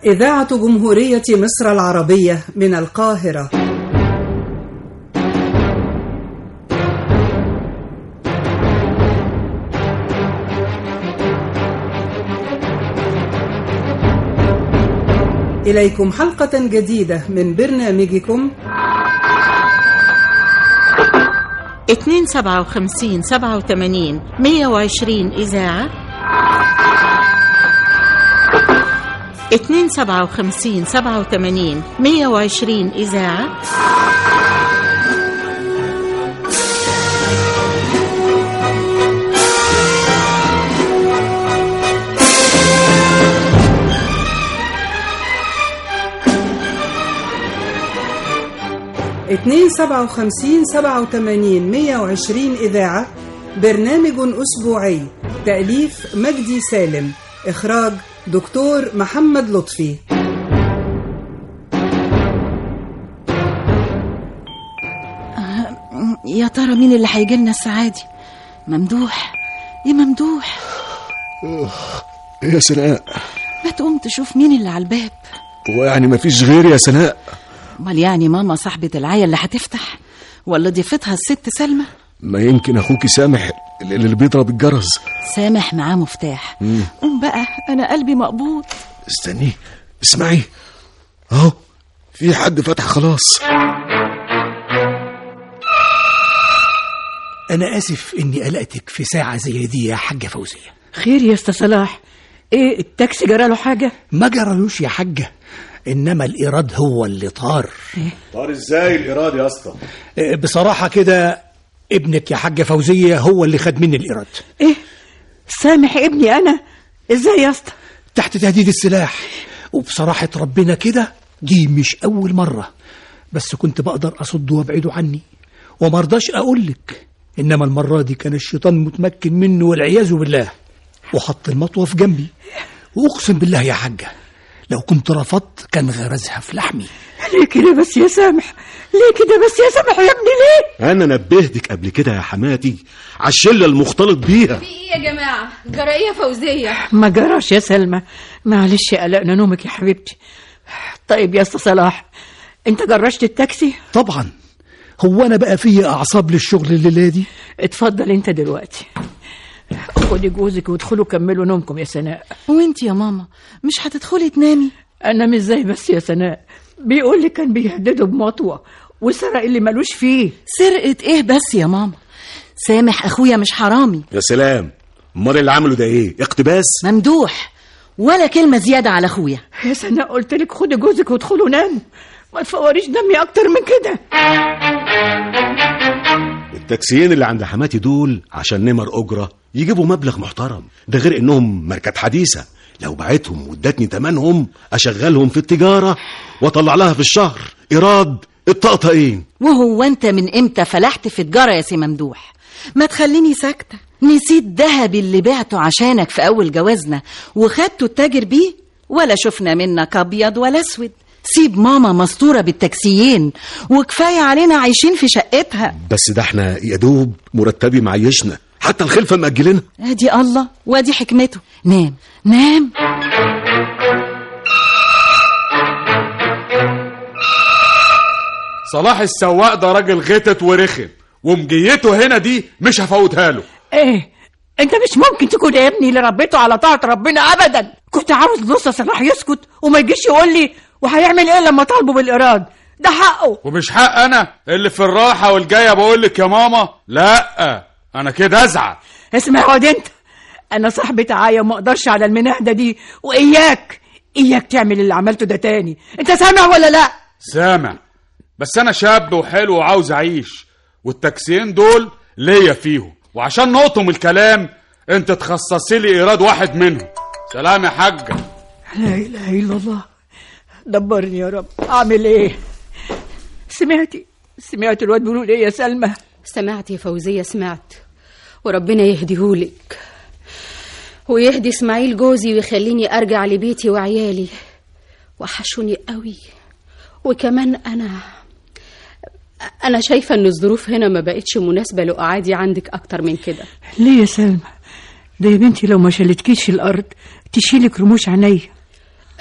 إذاعة جمهورية مصر العربية من القاهرة إليكم حلقة جديدة من برنامجكم اتنين سبعة وخمسين سبعة وتمانين مية وعشرين إذاعة اتنين سبعة وخمسين سبعة وتمانين مية وعشرين إذاعة اتنين سبعة وخمسين سبعة وتمانين مية وعشرين إذاعة برنامج أسبوعي تأليف مجدي سالم إخراج دكتور محمد لطفي يا ترى مين اللي هيجي لنا الساعة دي ممدوح يا ممدوح يا سناء ما تقوم تشوف مين اللي على الباب ويعني ما فيش غير يا سناء امال يعني ماما صاحبة العيا اللي هتفتح ولا ضيفتها الست سلمى ما يمكن اخوكي سامح اللي بيضرب الجرس سامح معاه مفتاح قوم بقى انا قلبي مقبوض استني اسمعي اهو في حد فتح خلاص أنا آسف إني قلقتك في ساعة زي دي يا حاجة فوزية خير يا استا صلاح ايه التاكسي جرى له حاجه ما جرالوش يا حاجة إنما الإيراد هو اللي طار طار ازاي الايراد يا اسطى آه، بصراحة كده ابنك يا حاجة فوزية هو اللي خد مني الإيراد ايه سامح ابني انا ازاي يا اسطى تحت تهديد السلاح وبصراحة ربنا كده دي مش أول مرة بس كنت بقدر أصده وأبعده عني ومرضاش أقولك إنما المرة دي كان الشيطان متمكن منه والعياذ بالله وحط المطوة في جنبي وأقسم بالله يا حاجة لو كنت رفضت كان غرزها في لحمي ليه كده بس يا سامح ليه كده بس يا سامح يا ابني ليه انا نبهتك قبل كده يا حماتي على الشله المختلط بيها في ايه يا جماعة جرائية فوزية ما جراش يا سلمى معلش قلقنا نومك يا حبيبتي طيب يا اسطى صلاح انت جرشت التاكسي طبعا هو أنا بقى فيا أعصاب للشغل الليلة دي اتفضل انت دلوقتي خدي جوزك وادخلوا كملوا نومكم يا سناء وانت يا ماما مش هتدخلي تنامي انا مش زي بس يا سناء بيقول لي كان بيهدده بمطوه وسرق اللي ملوش فيه سرقة ايه بس يا ماما سامح اخويا مش حرامي يا سلام امال اللي عمله ده ايه اقتباس ممدوح ولا كلمة زيادة على اخويا يا سناء قلت لك خدي جوزك وادخلوا ناموا ما تفوريش دمي اكتر من كده التاكسيين اللي عند حماتي دول عشان نمر اجره يجيبوا مبلغ محترم ده غير انهم ماركات حديثه لو بعتهم وادتني تمنهم اشغلهم في التجاره واطلع لها في الشهر ايراد الطقطقين وهو انت من امتى فلحت في تجارة يا سي ممدوح ما تخليني ساكتة نسيت ذهبي اللي بعته عشانك في اول جوازنا وخدته التاجر بيه ولا شفنا منك ابيض ولا اسود سيب ماما مستورة بالتاكسيين وكفاية علينا عايشين في شقتها بس ده احنا يا دوب مرتبي معيشنا حتى الخلفه مأجلينها ادي الله وادي حكمته نام نام صلاح السواق ده راجل غتت ورخم ومجيته هنا دي مش هفوتها له ايه انت مش ممكن تكون يا ابني اللي ربيته على طاعه ربنا ابدا كنت عاوز نص صلاح يسكت وما يجيش يقول لي وهيعمل ايه لما طالبه بالايراد ده حقه ومش حق انا اللي في الراحه والجايه بقول لك يا ماما لا انا كده ازعل اسمع يا واد انت انا صاحبة عاية وما اقدرش على المناهدة دي واياك اياك تعمل اللي عملته ده تاني انت سامع ولا لا سامع بس انا شاب وحلو وعاوز اعيش والتاكسيين دول ليا فيهم وعشان نقطم الكلام انت تخصصي لي ايراد واحد منهم سلام يا حاجه لا اله الا الله دبرني يا رب اعمل ايه سمعتي سمعت الواد بيقول ايه يا سلمى سمعت يا فوزية سمعت وربنا يهديهولك ويهدي اسماعيل جوزي ويخليني ارجع لبيتي وعيالي وحشوني قوي وكمان انا انا شايفه ان الظروف هنا ما بقتش مناسبه لقعادي عندك اكتر من كده ليه يا سلمى ده يا بنتي لو ما شالتكيش الارض تشيلك رموش عينيا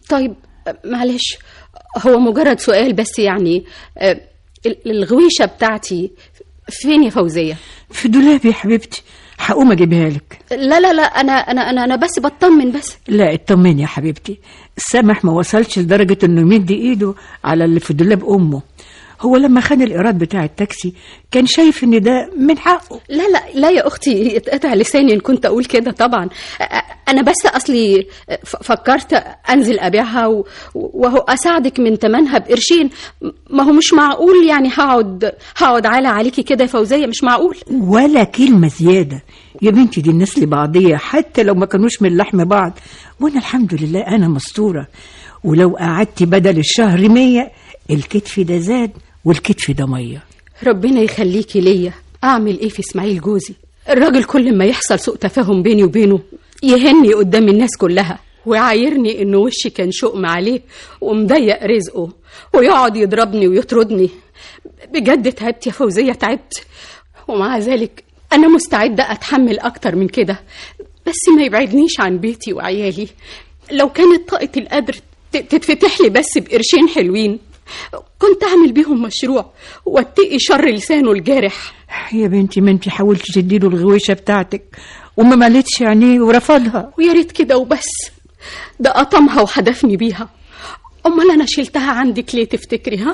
طيب معلش هو مجرد سؤال بس يعني آه، ال- الغويشة بتاعتي فين يا فوزية؟ في دولابي يا حبيبتي هقوم اجيبها لك لا لا لا أنا أنا أنا أنا بس بطمن بس لا اطمني يا حبيبتي سامح ما وصلش لدرجة انه يمد ايده على اللي في دولاب امه هو لما خد الايراد بتاع التاكسي كان شايف ان ده من حقه لا لا لا يا أختي اتقطع لساني إن كنت أقول كده طبعا آه، أنا بس أصلي ف- فكرت أنزل أبيعها و- وهو أساعدك من تمنها بقرشين ما هو مش معقول يعني هقعد هقعد عالة عليكي كده يا فوزية مش معقول ولا كلمة زيادة يا بنتي دي الناس لبعضية حتى لو ما كانوش من لحم بعض وانا الحمد لله انا مستورة ولو قعدت بدل الشهر مية الكتف ده زاد والكتف ده مية ربنا يخليكي ليا اعمل ايه في اسماعيل جوزي الراجل كل ما يحصل سوء تفاهم بيني وبينه يهني قدام الناس كلها ويعايرني انه وشي كان شؤم عليه ومضيق رزقه ويقعد يضربني ويطردني بجد تعبت يا فوزية تعبت ومع ذلك انا مستعدة اتحمل اكتر من كده بس ما يبعدنيش عن بيتي وعيالي لو كانت طاقة القدر ت- تتفتح لي بس بقرشين حلوين كنت اعمل بيهم مشروع واتقي شر لسانه الجارح يا بنتي ما انت حاولتي تديله الغويشة بتاعتك وما مالتش عينيه ورفضها ويا ريت كده وبس ده قطمها وحدفني بيها امال انا شلتها عندك ليه تفتكري ها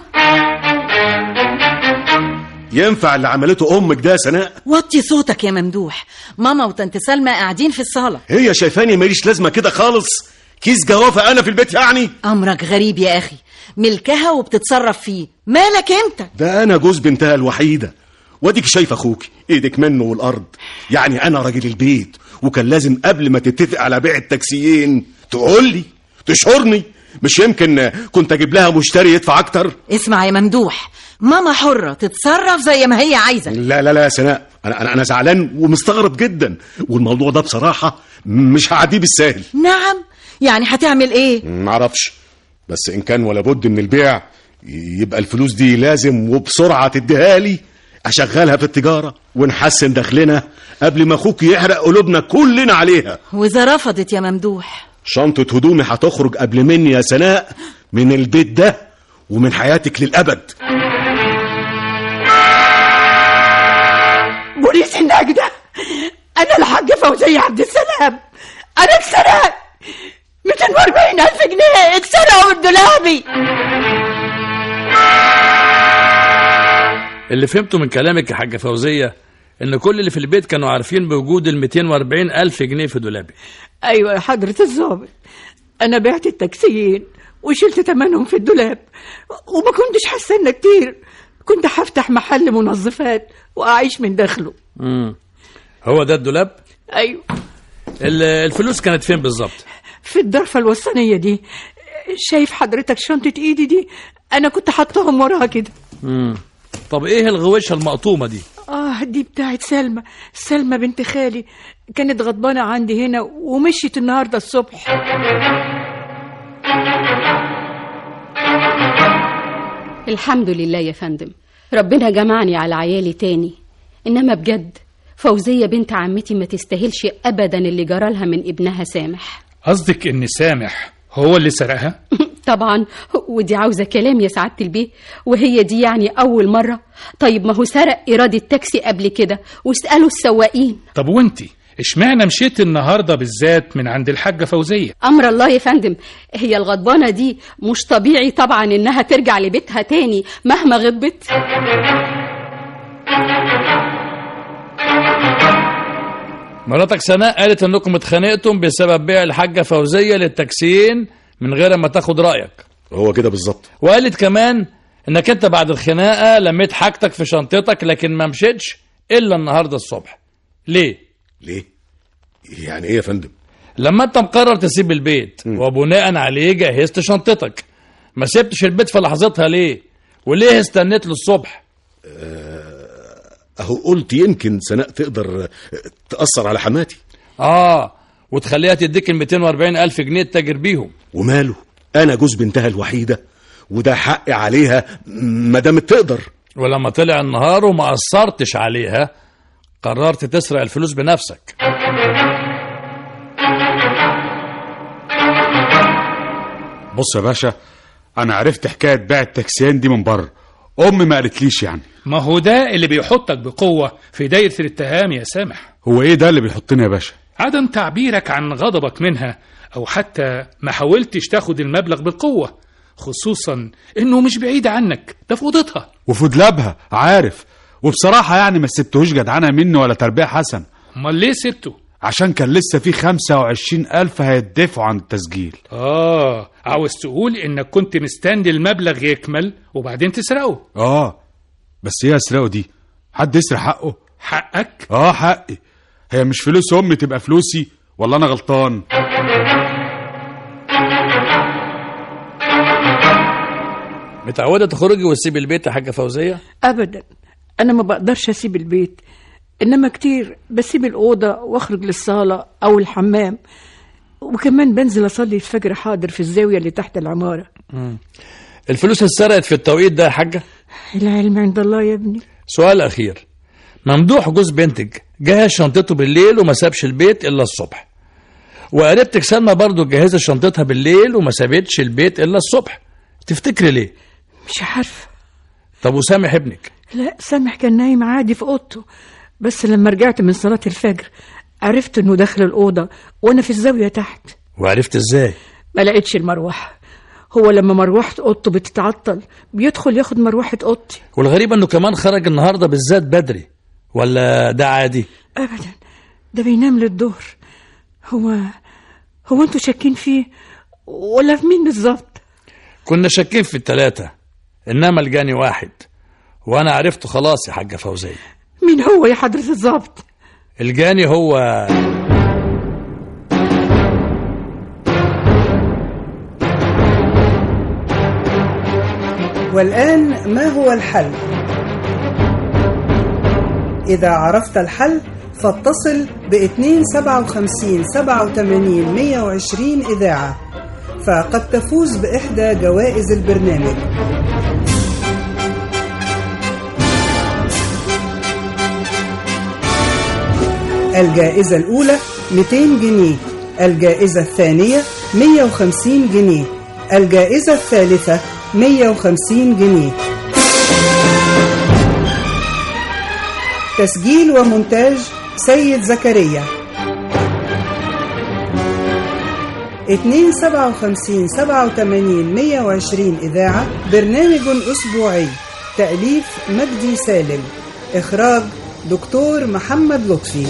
ينفع اللي عملته امك ده يا سناء وطي صوتك يا ممدوح ماما وطنط سلمى قاعدين في الصالة هي شايفاني ماليش لازمه كده خالص كيس جوافه انا في البيت يعني أمرك غريب يا أخي ملكها وبتتصرف فيه مالك أنت ده انا جوز بنتها الوحيده واديك شايف اخوك ايدك منه والارض يعني انا راجل البيت وكان لازم قبل ما تتفق على بيع التاكسيين تقول لي تشهرني مش يمكن كنت اجيب لها مشتري يدفع اكتر اسمع يا ممدوح ماما حرة تتصرف زي ما هي عايزة لا لا لا يا سناء انا انا انا زعلان ومستغرب جدا والموضوع ده بصراحه مش هعديه بالسهل نعم يعني هتعمل ايه معرفش بس ان كان ولا بد من البيع يبقى الفلوس دي لازم وبسرعه تديها لي اشغلها في التجاره ونحسن دخلنا قبل ما اخوك يحرق قلوبنا كلنا عليها وإذا رفضت يا ممدوح شنطه هدومي هتخرج قبل مني يا سناء من البيت ده ومن حياتك للابد بوليس النجدة أنا الحاجة فوزية عبد السلام أنا اتسرقت 240 ألف جنيه اتسرقوا من دولابي اللي فهمته من كلامك يا حاجة فوزية إن كل اللي في البيت كانوا عارفين بوجود ال 240 ألف جنيه في دولابي أيوة يا حضرة الضابط أنا بعت التاكسيين وشلت تمنهم في الدولاب وما كنتش حاسة إن كتير كنت هفتح محل منظفات وأعيش من دخله مم. هو ده الدولاب أيوة ال- الفلوس كانت فين بالظبط في الضرفة الوسطانية دي شايف حضرتك شنطة إيدي دي أنا كنت حطاهم وراها كده مم. طب ايه الغويشة المقطومة دي آه دي بتاعت سلمى سلمى بنت خالي كانت غضبانة عندي هنا ومشيت النهاردة الصبح الحمد لله يا فندم ربنا جمعني على عيالي تاني انما بجد فوزية بنت عمتي ما تستاهلش ابدا اللي جرالها من ابنها سامح قصدك ان سامح هو اللي سرقها طبعا ودي عاوزة كلام يا سعادة البيه وهي دي يعني أول مرة طيب ما هو سرق إيراد التاكسي قبل كده واسألوا السواقين طب وانتي اشمعنى مشيت النهارده بالذات من عند الحاجه فوزيه أمر الله يا فندم هي الغضبانة دي مش طبيعي طبعا إنها ترجع لبيتها تاني مهما غضبت مراتك سناء قالت انكم اتخانقتم بسبب بيع الحاجة فوزية للتاكسيين من غير ما تاخد رأيك هو كده بالظبط وقالت كمان انك انت بعد الخناقة لميت حاجتك في شنطتك لكن ما مشيتش الا النهاردة الصبح ليه ليه يعني ايه يا فندم لما انت مقرر تسيب البيت وبناء عليه جهزت شنطتك ما سبتش البيت في لحظتها ليه وليه استنيت للصبح اهو قلت يمكن سناء تقدر تأثر على حماتي اه وتخليها تديك ال 240 الف جنيه تتاجر بيهم وماله انا جوز بنتها الوحيده وده حقي عليها ما دامت تقدر ولما طلع النهار وما أثرتش عليها قررت تسرق الفلوس بنفسك بص يا باشا انا عرفت حكايه بيع التاكسيان دي من بره امي ما قالتليش يعني ما هو ده اللي بيحطك بقوة في دايرة الاتهام يا سامح هو ايه ده اللي بيحطني يا باشا عدم تعبيرك عن غضبك منها أو حتى ما حاولتش تاخد المبلغ بالقوة خصوصا إنه مش بعيد عنك ده في أوضتها وفي دلابها عارف وبصراحه يعني ما سبتهوش جدعانه مني ولا تربيه حسن أمال ليه سبته؟ عشان كان لسه في 25 ألف هيدفعوا عن التسجيل آه عاوز تقول إنك كنت مستني المبلغ يكمل وبعدين تسرقه اه بس ايه اسرقه دي حد يسرق حقه حقك؟ اه حقي هي مش فلوس امي تبقى فلوسي ولا انا غلطان متعودة تخرجي وتسيبي البيت يا حاجة فوزية؟ ابدا انا ما بقدرش اسيب البيت انما كتير بسيب الاوضه واخرج للصاله او الحمام وكمان بنزل اصلي الفجر حاضر في الزاويه اللي تحت العماره الفلوس اتسرقت في التوقيت ده يا حاجة؟ العلم عند الله يا ابني سؤال أخير ممدوح جوز بنتك جهز شنطته بالليل وما سابش البيت إلا الصبح وقريبتك سلمى برضه جهزت شنطتها بالليل وما سابتش البيت إلا الصبح تفتكري ليه؟ مش عارفه طب وسامح ابنك لا سامح كان نايم عادي في اوضته بس لما رجعت من صلاه الفجر عرفت انه داخل الاوضه وانا في الزاويه تحت وعرفت ازاي؟ ما لقيتش المروحه هو لما مروحه اوضته بتتعطل بيدخل ياخد مروحه اوضتي والغريب انه كمان خرج النهارده بالذات بدري ولا ده عادي؟ ابدا ده بينام للظهر هو هو انتوا شاكين فيه ولا في مين بالظبط كنا شاكين في التلاتة انما الجاني واحد وانا عرفته خلاص يا حاجة فوزية مين هو يا حضره الظابط الجاني هو والآن ما هو الحل؟ إذا عرفت الحل فاتصل ب 257 87 120 إذاعة فقد تفوز بإحدى جوائز البرنامج الجائزة الأولى 200 جنيه الجائزة الثانية 150 جنيه الجائزة الثالثة 150 جنيه تسجيل ومونتاج سيد زكريا 257 87 120 إذاعة برنامج أسبوعي تأليف مجدي سالم إخراج دكتور محمد لطفي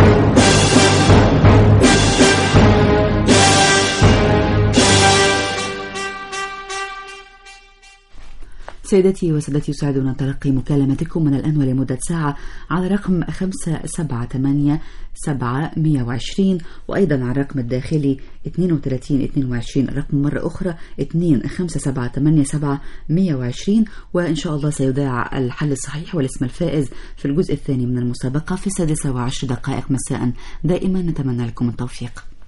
سيدتي وسادتي يسعدنا تلقي مكالمتكم من الآن ولمدة ساعة على رقم خمسة سبعة ثمانية سبعة مية وعشرين وأيضا على الرقم الداخلي اثنين وثلاثين اثنين وعشرين رقم مرة أخرى اثنين خمسة سبعة ثمانية سبعة مية وعشرين وإن شاء الله سيذاع الحل الصحيح والاسم الفائز في الجزء الثاني من المسابقة في السادسة وعشر دقائق مساء دائما نتمنى لكم التوفيق